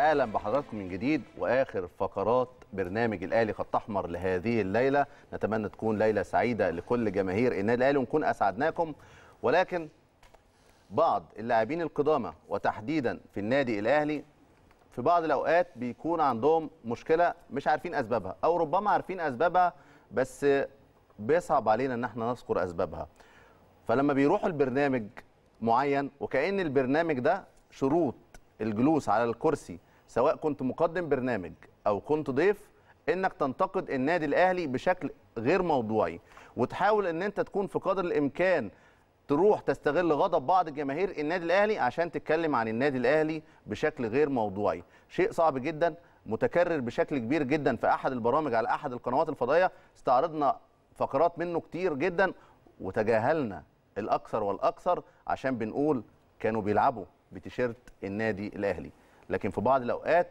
اهلا بحضراتكم من جديد واخر فقرات برنامج الاهلي خط احمر لهذه الليله نتمنى تكون ليله سعيده لكل جماهير النادي الاهلي ونكون اسعدناكم ولكن بعض اللاعبين القدامى وتحديدا في النادي الاهلي في بعض الاوقات بيكون عندهم مشكله مش عارفين اسبابها او ربما عارفين اسبابها بس بيصعب علينا ان احنا نذكر اسبابها فلما بيروحوا البرنامج معين وكأن البرنامج ده شروط الجلوس على الكرسي سواء كنت مقدم برنامج او كنت ضيف انك تنتقد النادي الاهلي بشكل غير موضوعي وتحاول ان انت تكون في قدر الامكان تروح تستغل غضب بعض جماهير النادي الاهلي عشان تتكلم عن النادي الاهلي بشكل غير موضوعي شيء صعب جدا متكرر بشكل كبير جدا في احد البرامج على احد القنوات الفضائيه استعرضنا فقرات منه كتير جدا وتجاهلنا الاكثر والاكثر عشان بنقول كانوا بيلعبوا بتيشيرت النادي الاهلي لكن في بعض الاوقات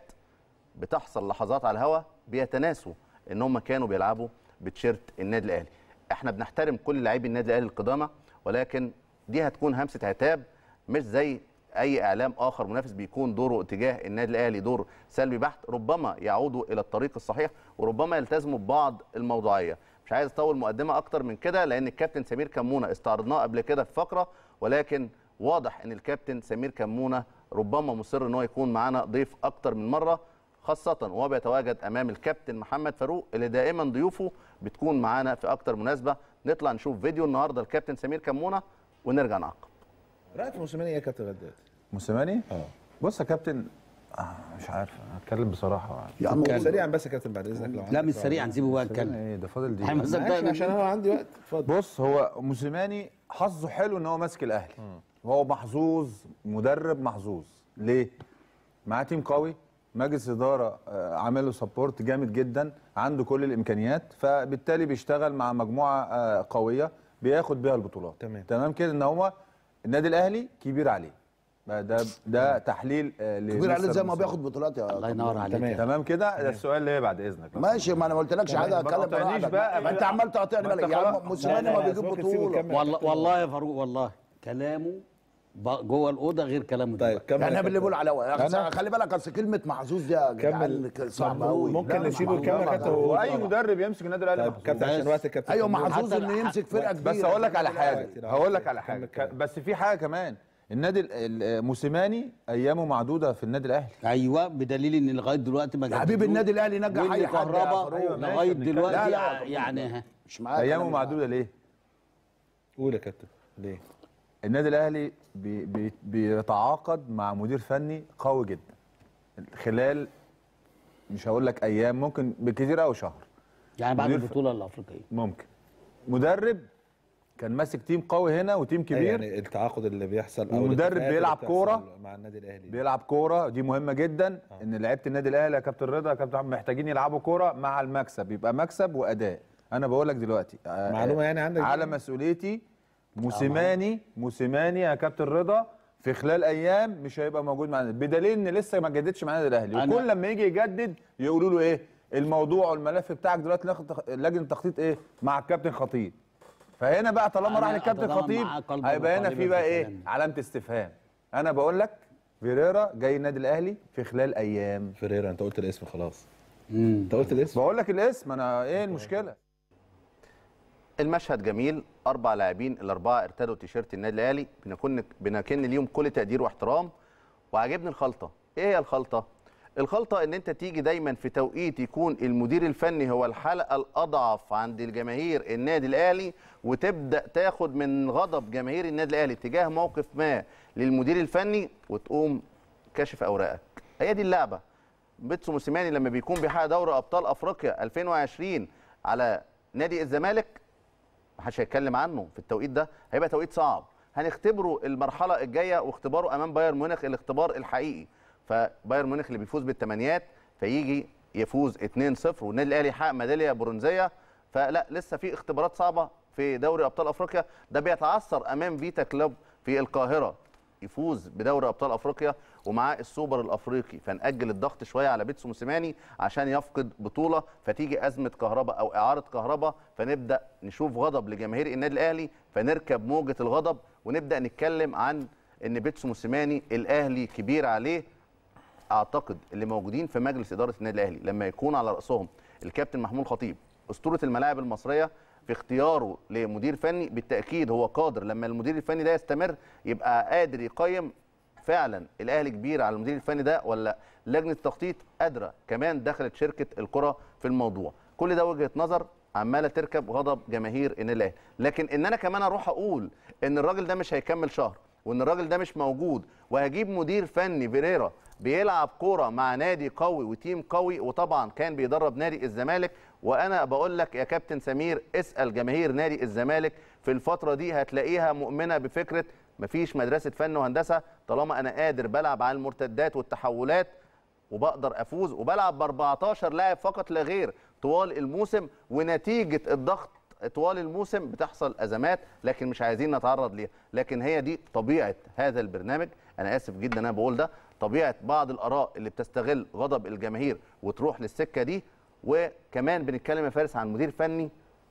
بتحصل لحظات على الهوا بيتناسوا ان هم كانوا بيلعبوا بتيشيرت النادي الاهلي احنا بنحترم كل لاعبي النادي الاهلي القدامى ولكن دي هتكون همسه عتاب مش زي اي اعلام اخر منافس بيكون دوره اتجاه النادي الاهلي دور سلبي بحت ربما يعودوا الى الطريق الصحيح وربما يلتزموا ببعض الموضوعيه مش عايز اطول مقدمه اكتر من كده لان الكابتن سمير كمونه استعرضناه قبل كده في فقره ولكن واضح ان الكابتن سمير كمونه ربما مصر ان هو يكون معانا ضيف اكتر من مره خاصة وهو بيتواجد أمام الكابتن محمد فاروق اللي دائما ضيوفه بتكون معانا في أكتر مناسبة نطلع نشوف فيديو النهاردة الكابتن سمير كمونة ونرجع نعقب رايك موسيماني ايه يا كابتن غداد؟ موسيماني اه بص يا كابتن آه مش عارف هتكلم بصراحه يا عم كان سريعا بس يا كابتن بعد اذنك لو لا عندك مش سؤال. سريع نسيبه بقى موسيماني نتكلم ايه ده فاضل احنا دي صدقنا ماشي عشان انا عندي وقت اتفضل بص هو موسيماني حظه حلو ان هو ماسك الاهلي وهو محظوظ مدرب محظوظ ليه معاه تيم قوي مجلس اداره آه، عامل له سبورت جامد جدا عنده كل الامكانيات فبالتالي بيشتغل مع مجموعه آه، قويه بياخد بيها البطولات تمام. تمام كده ان هو النادي الاهلي كبير عليه بقى ده ده تحليل آه، كبير عليه لمستر زي ما موسيماني. بياخد بطولات يا الله ينور عليك تمام. تمام كده ده السؤال اللي بعد اذنك ماشي ما انا ما قلتلكش حاجه ما اتكلم تقاطعنيش براحتك. بقى. ما انت عمال تقاطعني ما انت بالك يا خلاص. عم موسيماني لا، لا، ما لا، بيجيب سيبك تسيبه بطوله يكمل. والله والله يا فاروق والله كلامه ب- جوه الاوضه غير كلامه طيب دلوقتي. كمل يعني يا انا اللي بقول كابتن. على أنا- خلي بالك اصل كلمه محظوظ دي يا كمل. جدعان صعبه محظوظ. قوي ممكن نسيبه يكمل يا كابتن هو هو اي مدرب يمسك النادي الاهلي طيب محظوظ. كابتن عشان بس- وقت الكابتن ايوه محمود. محظوظ حتى- انه يمسك فرقه كبيره بس اقول لك على حاجه دلوقتي. هقول لك على كمل حاجه كلام. ك- بس في حاجه كمان النادي ال- ال- موسيماني ايامه معدوده في النادي الاهلي ايوه بدليل ان لغايه دلوقتي ما يا حبيب جددوش. النادي الاهلي نجح واللي اي حد يا كهربا فاروق. أيوة، ماشي، لغايه بنتكلم. دلوقتي لا، لا، يعني ها مش معاك ايامه أنا معدوده ليه قول يا كابتن ليه؟ النادي الاهلي بي بي بيتعاقد مع مدير فني قوي جدا خلال مش هقول لك ايام ممكن بكثير قوي شهر يعني بعد مدير ف- البطوله الافريقيه ممكن مدرب كان ماسك تيم قوي هنا وتيم كبير يعني التعاقد اللي بيحصل او ومدرب الاتفاقات اللي بيلعب بتحصل كورة. مع النادي الاهلي بيلعب كوره دي مهمه جدا ان لعيبه النادي الاهلي يا كابتن رضا يا كابتن عم محتاجين يلعبوا كوره مع المكسب يبقى مكسب واداء انا بقول لك دلوقتي آه، معلومة يعني عندك دي؟ على مسؤوليتي موسيماني موسيماني يا كابتن رضا في خلال ايام مش هيبقى موجود معانا بدليل ان لسه ما جددش مع النادي الاهلي أنا- وكل لما يجي يجدد يقولوا له ايه الموضوع والملف بتاعك دلوقتي ناخد تخ- لجنه التخطيط ايه مع الكابتن خطيب فهنا بقى طالما أنا راح للكابتن أتضامن خطيب معاه قلباً هيبقى هنا وقالباً في بقى في ايه الكلام ده. علامه استفهام انا بقول لك فيريرا جاي النادي الاهلي في خلال ايام فيريرا انت قلت الاسم خلاص مم. انت قلت الاسم بقول لك الاسم انا ايه المشكله المشهد جميل اربع لاعبين الاربعه ارتدوا تيشيرت النادي الاهلي بنكون بنكن ليهم كل تقدير واحترام وعجبني الخلطه ايه هي الخلطه الخلطه ان انت تيجي دايما في توقيت يكون المدير الفني هو الحلقه الاضعف عند الجماهير النادي الاهلي وتبدا تاخد من غضب جماهير النادي الاهلي تجاه موقف ما للمدير الفني وتقوم كاشف اوراقك هي دي اللعبه بيتسو موسيماني لما بيكون بيحقق دوري ابطال افريقيا 2020 على نادي الزمالك محدش هيتكلم عنه في التوقيت ده هيبقى توقيت صعب هنختبره المرحله الجايه واختباره امام بايرن ميونخ الاختبار الحقيقي فبايرن ميونخ اللي بيفوز بالثمانيات فيجي يفوز 2-0 والنادي الاهلي يحقق ميداليه برونزيه فلا لسه في اختبارات صعبه في دوري ابطال افريقيا ده بيتعثر امام فيتا كلوب في القاهره يفوز بدوري ابطال افريقيا ومعاه السوبر الافريقي فنأجل الضغط شويه على بيتسو موسيماني عشان يفقد بطوله فتيجي ازمه كهرباء او اعاره كهرباء فنبدا نشوف غضب لجماهير النادي الاهلي فنركب موجه الغضب ونبدا نتكلم عن ان بيتسو موسيماني الاهلي كبير عليه اعتقد اللي موجودين في مجلس اداره النادي الاهلي لما يكون على راسهم الكابتن محمود خطيب اسطوره الملاعب المصريه في اختياره لمدير فني بالتاكيد هو قادر لما المدير الفني ده يستمر يبقى قادر يقيم فعلا الاهلي كبير على المدير الفني ده ولا لجنه التخطيط قادره كمان دخلت شركه الكره في الموضوع كل ده وجهه نظر عماله تركب غضب جماهير النادي الاهلي لكن ان انا كمان اروح اقول ان الراجل ده مش هيكمل شهر وان الراجل ده مش موجود وهجيب مدير فني فيريرا بيلعب كوره مع نادي قوي وتيم قوي وطبعا كان بيدرب نادي الزمالك وانا بقول لك يا كابتن سمير اسال جماهير نادي الزمالك في الفتره دي هتلاقيها مؤمنه بفكره مفيش مدرسه فن وهندسه طالما انا قادر بلعب على المرتدات والتحولات وبقدر افوز وبلعب ب 14 لاعب فقط لا غير طوال الموسم ونتيجه الضغط طوال الموسم بتحصل ازمات لكن مش عايزين نتعرض ليها لكن هي دي طبيعه هذا البرنامج انا اسف جدا انا بقول ده طبيعه بعض الاراء اللي بتستغل غضب الجماهير وتروح للسكه دي وكمان بنتكلم يا فارس عن مدير فني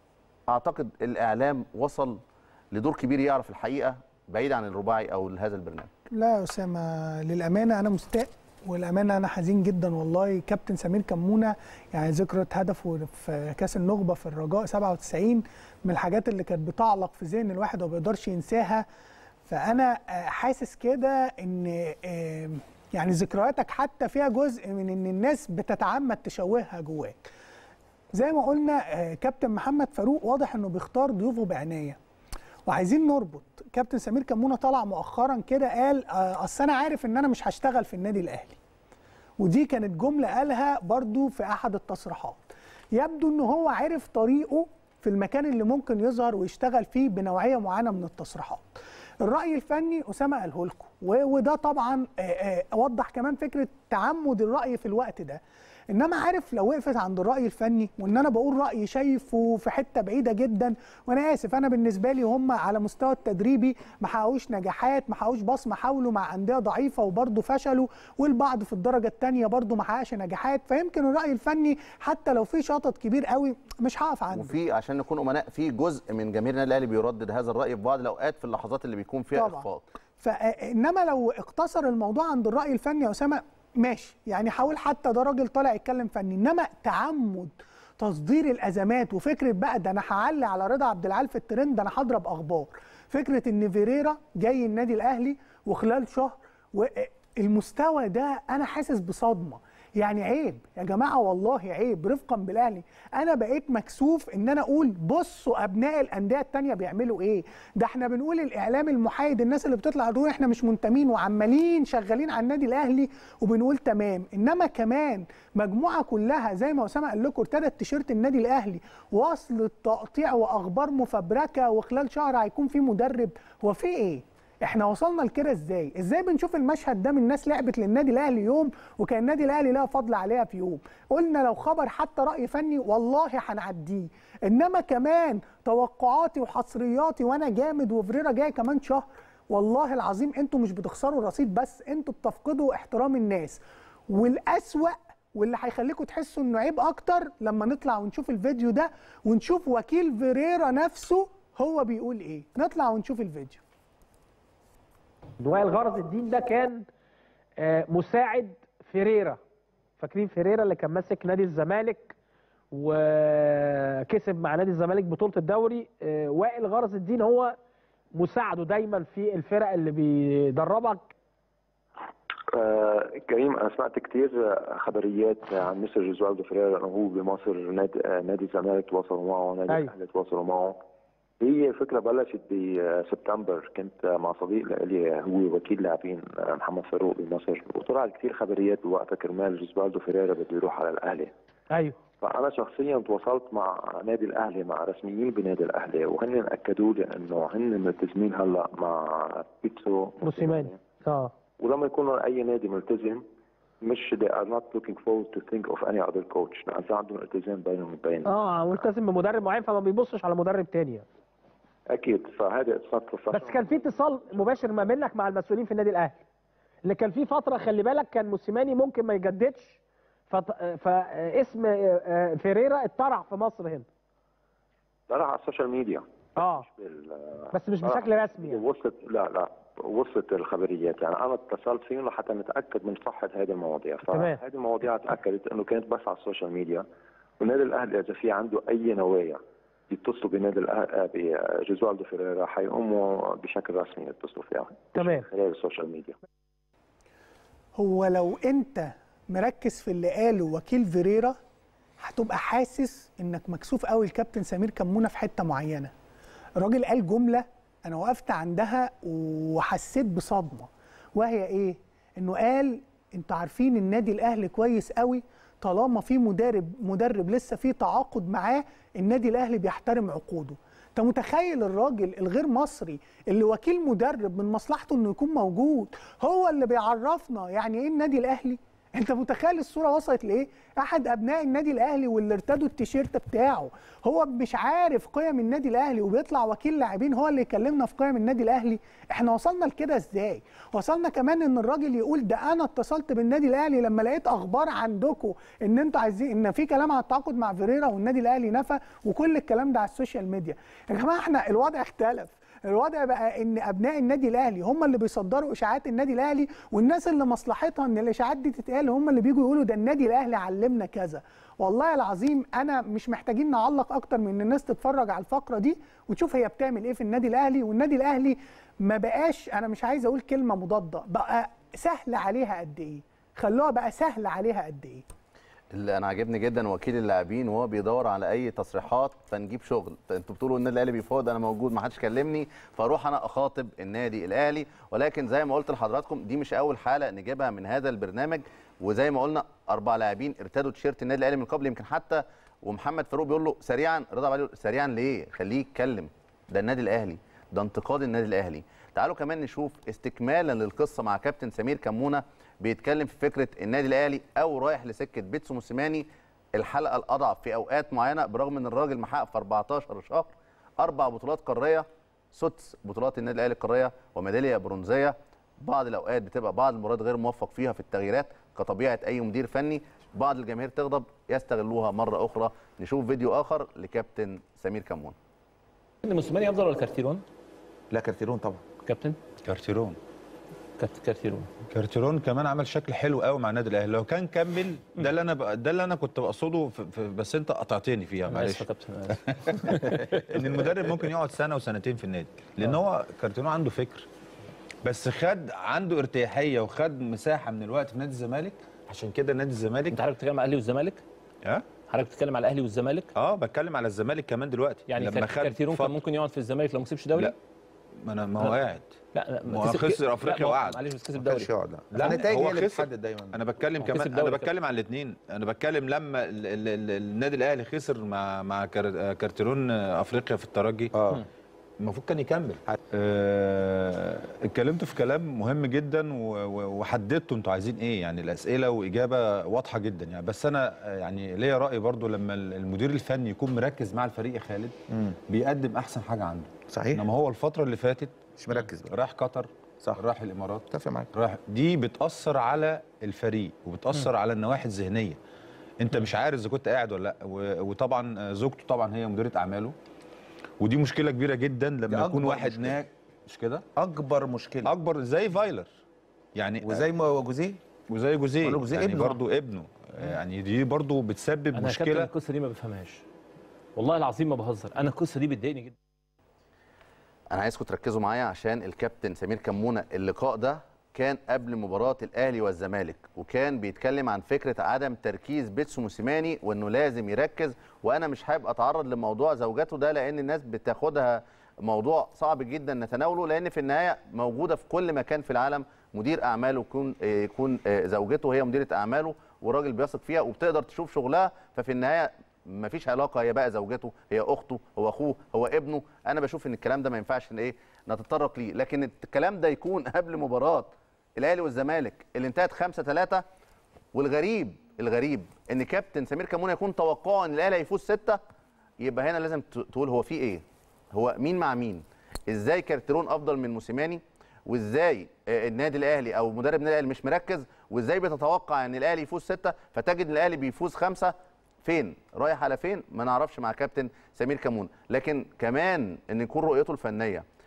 اعتقد الاعلام وصل لدور كبير يعرف الحقيقه بعيد عن الرباعي او هذا البرنامج لا يا اسامه للامانه انا مستاء والامانه انا حزين جدا والله كابتن سمير كمونه يعني ذكرى هدفه في كاس النخبه في الرجاء 97 من الحاجات اللي كانت بتعلق في ذهن الواحد وما بيقدرش ينساها فانا آه، حاسس كده ان آه، يعني ذكرياتك حتى فيها جزء من ان الناس بتتعمد تشوهها جواك زي ما قلنا آه، كابتن محمد فاروق واضح انه بيختار ضيوفه بعنايه وعايزين نربط كابتن سمير كمونه طلع مؤخرا كده قال آه، اصل انا عارف ان انا مش هشتغل في النادي الاهلي ودي كانت جمله قالها برضو في احد التصريحات يبدو ان هو عرف طريقه في المكان اللي ممكن يظهر ويشتغل فيه بنوعيه معينه من التصريحات الراي الفني اسامه قاله لكم و- وده طبعا آه، آه، اوضح كمان فكره تعمد الراي في الوقت ده انما عارف لو وقفت عند الراي الفني وان انا بقول رايي شايفه في حته بعيده جدا وانا اسف انا بالنسبه لي هم على مستوى التدريبي ما حققوش نجاحات ما حققوش بصمه حاولوا مع انديه ضعيفه وبرضه فشلوا والبعض في الدرجه الثانيه برضه ما حققش نجاحات فيمكن الراي الفني حتى لو في شطط كبير قوي مش هقف عنده وفي عشان نكون امناء في جزء من جماهير النادي الاهلي بيردد هذا الراي في بعض الاوقات في اللحظات اللي بيكون فيها طبعاً. اخفاق فانما لو اقتصر الموضوع عند الراي الفني يا اسامه ماشي يعني حاول حتى ده راجل طالع يتكلم فني انما تعمد تصدير الازمات وفكره بقى ده انا هعلي على رضا عبد العال في الترند ده انا هضرب اخبار فكره ان فيريرا جاي النادي الاهلي وخلال شهر والمستوى ده انا حاسس بصدمه يعني عيب يا جماعه والله عيب رفقا بالاهلي انا بقيت مكسوف ان انا اقول بصوا ابناء الانديه التانيه بيعملوا ايه ده احنا بنقول الاعلام المحايد الناس اللي بتطلع تقول احنا مش منتمين وعمالين شغالين على النادي الاهلي وبنقول تمام انما كمان مجموعه كلها زي ما اسامه قال لكم ارتدت تيشيرت النادي الاهلي وصل التقطيع واخبار مفبركه وخلال شهر هيكون في مدرب هو في ايه احنا وصلنا لكده ازاي ازاي بنشوف المشهد ده من ناس لعبت للنادي الاهلي يوم وكان النادي الاهلي لها فضل عليها في يوم قلنا لو خبر حتى راي فني والله هنعديه انما كمان توقعاتي وحصرياتي وانا جامد وفريرا جاي كمان شهر والله العظيم انتوا مش بتخسروا الرصيد بس انتوا بتفقدوا احترام الناس والاسوأ واللي هيخليكم تحسوا انه عيب اكتر لما نطلع ونشوف الفيديو ده ونشوف وكيل فيريرا نفسه هو بيقول ايه نطلع ونشوف الفيديو وائل غرض الدين ده كان آه، مساعد فيريرا فاكرين فيريرا اللي كان ماسك نادي الزمالك وكسب مع نادي الزمالك بطولة الدوري آه، وائل غرض الدين هو مساعده دايما في الفرق اللي بيدربك آه، كريم انا سمعت كتير آه، خبريات عن مستر جوزوالدو فريرا انه هو بمصر نادي آه، نادي الزمالك تواصلوا معه نادي أيوة. الاهلي تواصلوا معه هي فكره بلشت بسبتمبر كنت آه، مع صديق لي هو وكيل لاعبين آه، محمد فاروق بمصر وطلع كتير خبريات بوقتها كرمال جوزوالدو فريرا بده يروح على الاهلي ايوه فانا شخصيا تواصلت مع نادي الاهلي مع رسميين بنادي الاهلي وهن اكدوا لي انه هن ملتزمين هلا مع بيتسو موسيماني اه ولما يكون اي نادي ملتزم مش they are not looking forward to think of any other coach لان في عندهم التزام بينهم وبين اه ملتزم بمدرب معين فما بيبصش على مدرب تاني اكيد فهذا اتصال بس كان في اتصال مباشر ما بينك مع المسؤولين في النادي الاهلي اللي كان في فتره خلي بالك كان موسيماني ممكن ما يجددش فط- فاسم فيريرا اتطرح في مصر هنا طلع على السوشيال ميديا اه بال- بس مش آه. بشكل رسمي يعني وصلت لا لا وصلت الخبريات يعني انا اتصلت فيهم لحتى نتاكد من صحه هذه المواضيع تمام. فهذه المواضيع تاكدت انه كانت بس على السوشيال ميديا والنادي الاهلي اذا في عنده اي نوايا يتصلوا بنادي الأهلي بجوزوالدو فيريرا حيقوموا بشكل رسمي يتصلوا فيها تمام. خلال السوشيال ميديا هو لو انت مركز في اللي قاله وكيل فيريرا هتبقى حاسس انك مكسوف قوي الكابتن سمير كمونه في حته معينه الراجل قال جمله انا وقفت عندها وحسيت بصدمه وهي ايه انه قال انتوا عارفين النادي الاهلي كويس قوي طالما في مدرب مدرب لسه في تعاقد معاه النادي الاهلي بيحترم عقوده انت متخيل الراجل الغير مصري اللي وكيل مدرب من مصلحته انه يكون موجود هو اللي بيعرفنا يعني ايه النادي الاهلي انت متخيل الصوره وصلت لايه احد ابناء النادي الاهلي واللي ارتدوا التيشيرت بتاعه هو مش عارف قيم النادي الاهلي وبيطلع وكيل لاعبين هو اللي يكلمنا في قيم النادي الاهلي احنا وصلنا لكده ازاي وصلنا كمان ان الراجل يقول ده انا اتصلت بالنادي الاهلي لما لقيت اخبار عندكم ان انتوا عايزين ان في كلام على التعاقد مع فيريرا والنادي الاهلي نفى وكل الكلام ده على السوشيال ميديا يا جماعه احنا الوضع اختلف الوضع بقى ان ابناء النادي الاهلي هم اللي بيصدروا اشاعات النادي الاهلي والناس اللي مصلحتها ان الاشاعات دي تتقال هم اللي بيجوا يقولوا ده النادي الاهلي علمنا كذا والله العظيم انا مش محتاجين نعلق اكتر من ان الناس تتفرج على الفقره دي وتشوف هي بتعمل ايه في النادي الاهلي والنادي الاهلي ما بقاش انا مش عايز اقول كلمه مضاده بقى سهل عليها قد ايه خلوها بقى سهل عليها قد ايه اللي انا عاجبني جدا وكيل اللاعبين وهو بيدور على اي تصريحات فنجيب شغل فانتوا بتقولوا النادي الاهلي بيفاوض انا موجود ما حدش كلمني فاروح انا اخاطب النادي الاهلي ولكن زي ما قلت لحضراتكم دي مش اول حلقه نجيبها من هذا البرنامج وزي ما قلنا اربع لاعبين ارتدوا تيشيرت النادي الاهلي من قبل يمكن حتى ومحمد فاروق بيقول له سريعا رضا عليه سريعا ليه خليه يتكلم ده النادي الاهلي ده انتقاد النادي الاهلي تعالوا كمان نشوف استكمالا للقصه مع كابتن سمير كمونه بيتكلم في فكره النادي الاهلي او رايح لسكه بيتسو موسيماني الحلقه الاضعف في اوقات معينه برغم ان الراجل محقق في 14 شهر اربع بطولات قاريه سدس بطولات النادي الاهلي القاريه وميداليه برونزيه بعض الاوقات بتبقى بعض المباريات غير موفق فيها في التغييرات كطبيعه اي مدير فني بعض الجماهير تغضب يستغلوها مره اخرى نشوف فيديو اخر لكابتن سمير كمون ان موسيماني افضل ولا كارتيرون؟ لا كارتيرون طبعا كابتن كارتيرون كابتن كارتيرون كارتيرون كمان عمل شكل حلو قوي مع النادي الاهلي لو كان كمل ده اللي انا بق... ده اللي انا كنت بقصده في... في... بس انت قطعتني فيها انا اسف معلش يا كابتن أنا آسف. ان المدرب ممكن يقعد سنه وسنتين في النادي لان هو كارتيرون عنده فكر بس خد عنده ارتياحيه وخد مساحه من الوقت في نادي الزمالك عشان كده نادي الزمالك انت حضرتك بتتكلم على الاهلي والزمالك؟ ها حضرتك بتتكلم على الاهلي والزمالك؟ اه بتكلم على الزمالك كمان دلوقتي يعني لما كار- خد كارتيرون كان فترة- ممكن يقعد في الزمالك لو ما كسبش دوري؟ لا ما انا ما هو قاعد لا لا ما هو خسر أفريقيا لا، ما هو- وقعد. معلش بس كسب ما دوري كانش يقعد لا لا، النتائج هو هي اللي خسر. بتحدد دايما انا بتكلم هو كسب كمان دوري انا كده. بتكلم على الاثنين انا بتكلم لما ال ال ال النادي الاهلي خسر مع مع كار- كارتيرون افريقيا في الترجي اه المفروض كان يكمل آه، اتكلمت في كلام مهم جدا و- و- وحددتوا انتوا عايزين ايه يعني الاسئله واجابه واضحه جدا يعني بس انا آه، يعني ليا راي برضو لما ال- المدير الفني يكون مركز مع الفريق يا خالد بيقدم احسن حاجه عنده صحيح انما هو الفتره اللي فاتت مش مركز بقى راح قطر صح. راح الامارات اتفق معاك راح دي بتاثر على الفريق وبتاثر على النواحي الذهنيه انت مش عارف اذا كنت قاعد ولا لا و- وطبعا زوجته طبعا هي مديره اعماله ودي مشكله كبيره جدا دي لما يكون أكبر واحد مشكلة. ناك مش كده اكبر مشكله اكبر زي فايلر يعني وزي ما جوزيه وزي جوزيه بقول له جوزيه يعني ابنه. برضه ابنه يعني دي برضه بتسبب انا يا كابتن مشكله القصه دي ما بفهمهاش والله العظيم ما بهزر انا القصه دي بتضايقني جدا انا عايزكم تركزوا معايا عشان الكابتن سمير كمونه اللقاء ده كان قبل مباراه الاهلي والزمالك وكان بيتكلم عن فكره عدم تركيز بيتسو موسيماني وانه لازم يركز وانا مش حابب اتعرض لموضوع زوجته ده لان الناس بتاخدها موضوع صعب جدا نتناوله لان في النهايه موجوده في كل مكان في العالم مدير اعماله يكون آه، يكون آه، زوجته هي مديره اعماله وراجل بيثق فيها وبتقدر تشوف شغلها ففي النهايه مفيش علاقه هي بقى زوجته هي اخته هو اخوه هو ابنه انا بشوف ان الكلام ده ما ينفعش ان ايه نتطرق ليه لكن الكلام ده يكون قبل مباراه الاهلي والزمالك اللي انتهت 5 3 والغريب الغريب ان كابتن سمير كمونه يكون توقعه ان الاهلي هيفوز 6 يبقى هنا لازم ت- تقول هو في ايه هو مين مع مين ازاي كارتيرون افضل من موسيماني وازاي آه، النادي الاهلي او مدرب النادي الاهلي مش مركز وازاي بتتوقع ان الاهلي يفوز ستة فتجد ان الاهلي بيفوز خمسة فين رايح على فين ما نعرفش مع كابتن سمير كمون لكن كمان ان يكون رؤيته الفنيه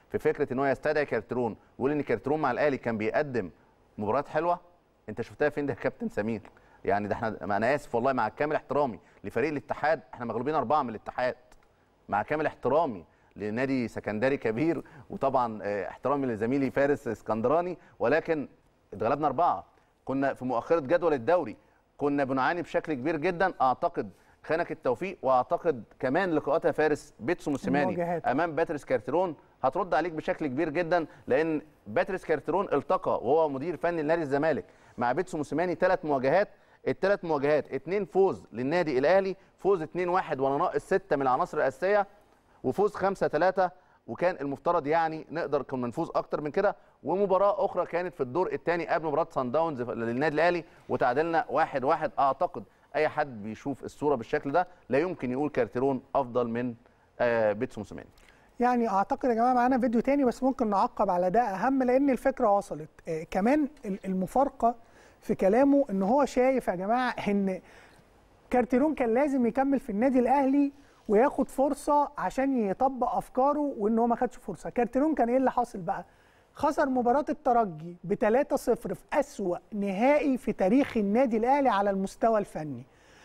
في فكره ان هو يستدعي كارترون ويقول ان كارترون مع الاهلي كان بيقدم مباريات حلوه انت شفتها فين ده يا كابتن سمير يعني ده احنا ما انا اسف والله مع كامل احترامي لفريق الاتحاد احنا مغلوبين اربعه من الاتحاد مع كامل احترامي لنادي سكندري كبير وطبعا اه، احترامي لزميلي فارس اسكندراني ولكن اتغلبنا اربعه كنا في مؤخره جدول الدوري كنا بنعاني بشكل كبير جدا اعتقد خانك التوفيق واعتقد كمان لقاءاتها فارس بيتسو موسيماني المواجهات. امام باتريس كارترون هترد عليك بشكل كبير جدا لان باتريس كارترون التقى وهو مدير فني لنادي الزمالك مع بيتسو موسيماني ثلاث مواجهات الثلاث مواجهات اثنين فوز للنادي الاهلي فوز 2-1 وانا ناقص سته من العناصر الاساسيه وفوز 5-3 وكان المفترض يعني نقدر كنا نفوز اكتر من كده ومباراه اخرى كانت في الدور الثاني قبل مباراه سان داونز للنادي الاهلي وتعادلنا 1-1 واحد واحد. اعتقد اي حد بيشوف الصوره بالشكل ده لا يمكن يقول كارتيرون افضل من آه بيتسو موسيماني يعني اعتقد يا جماعه معانا فيديو تاني بس ممكن نعقب على ده اهم لان الفكره وصلت آه كمان ال- المفارقه في كلامه ان هو شايف يا جماعه ان كارتيرون كان لازم يكمل في النادي الاهلي وياخد فرصه عشان يطبق افكاره وان هو ما خدش فرصه كارتيرون كان ايه اللي حاصل بقى خسر مباراة الترجي ب 3-0 في أسوأ نهائي في تاريخ النادي الأهلي على المستوى الفني.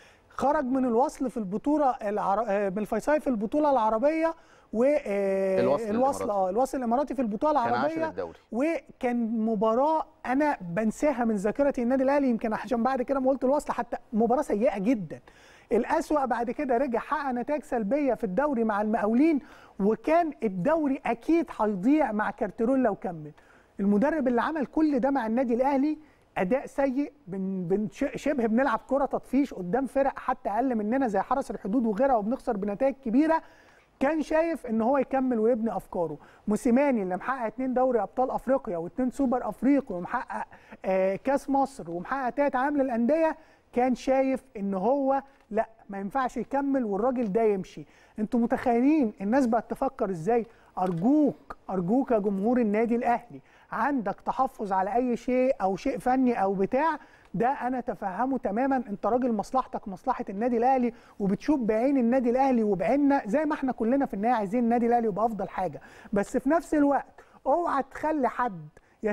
خرج من الوصل في البطولة العر... آه، من الفيصلي في البطولة العربية و آه، الوصل الوصل الإماراتي. اه الوصل الإماراتي في البطولة كان عاشر العربية الدوري. وكان مباراة أنا بنساها من ذاكرة النادي الأهلي يمكن عشان بعد كده ما قلت الوصل حتى مباراة سيئة جدا. الأسوأ بعد كده رجع حقق نتائج سلبية في الدوري مع المقاولين وكان الدوري أكيد هيضيع مع كارتيرون لو كمل. المدرب اللي عمل كل ده مع النادي الأهلي اداء سيء بن بن ش- شبه بنلعب كره تطفيش قدام فرق حتى اقل مننا زي حرس الحدود وغيرها وبنخسر بنتائج كبيره كان شايف ان هو يكمل ويبني افكاره موسيماني اللي محقق اتنين دوري ابطال افريقيا واتنين سوبر افريقي ومحقق آه كاس مصر ومحقق تلات عام للانديه كان شايف ان هو لا ما ينفعش يكمل والراجل ده يمشي انتوا متخيلين الناس بقت تفكر ازاي ارجوك ارجوك يا جمهور النادي الاهلي عندك تحفظ على اي شيء او شيء فني او بتاع ده انا تفهمه تماما انت راجل مصلحتك مصلحه النادي الاهلي وبتشوف بعين النادي الاهلي وبعيننا زي ما احنا كلنا في النهايه عايزين النادي الاهلي يبقى افضل حاجه بس في نفس الوقت اوعى تخلي حد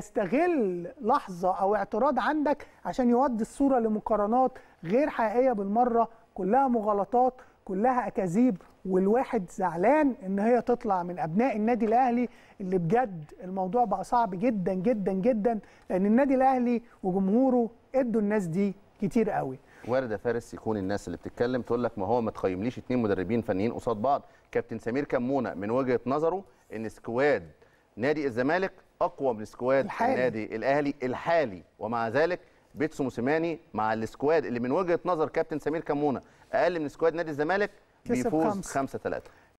يستغل لحظه او اعتراض عندك عشان يودي الصوره لمقارنات غير حقيقيه بالمره كلها مغالطات كلها اكاذيب والواحد زعلان ان هي تطلع من ابناء النادي الاهلي اللي بجد الموضوع بقى صعب جدا جدا جدا لان النادي الاهلي وجمهوره ادوا الناس دي كتير قوي وارد يا فارس يكون الناس اللي بتتكلم تقول لك ما هو ما تقيمليش اتنين مدربين فنيين قصاد بعض كابتن سمير كمونه من وجهه نظره ان سكواد نادي الزمالك اقوى من سكواد الحالي. النادي الاهلي الحالي ومع ذلك بيتسو موسيماني مع السكواد اللي من وجهه نظر كابتن سمير كمونه اقل من سكواد نادي الزمالك كسب بيفوز خمسة. 5 3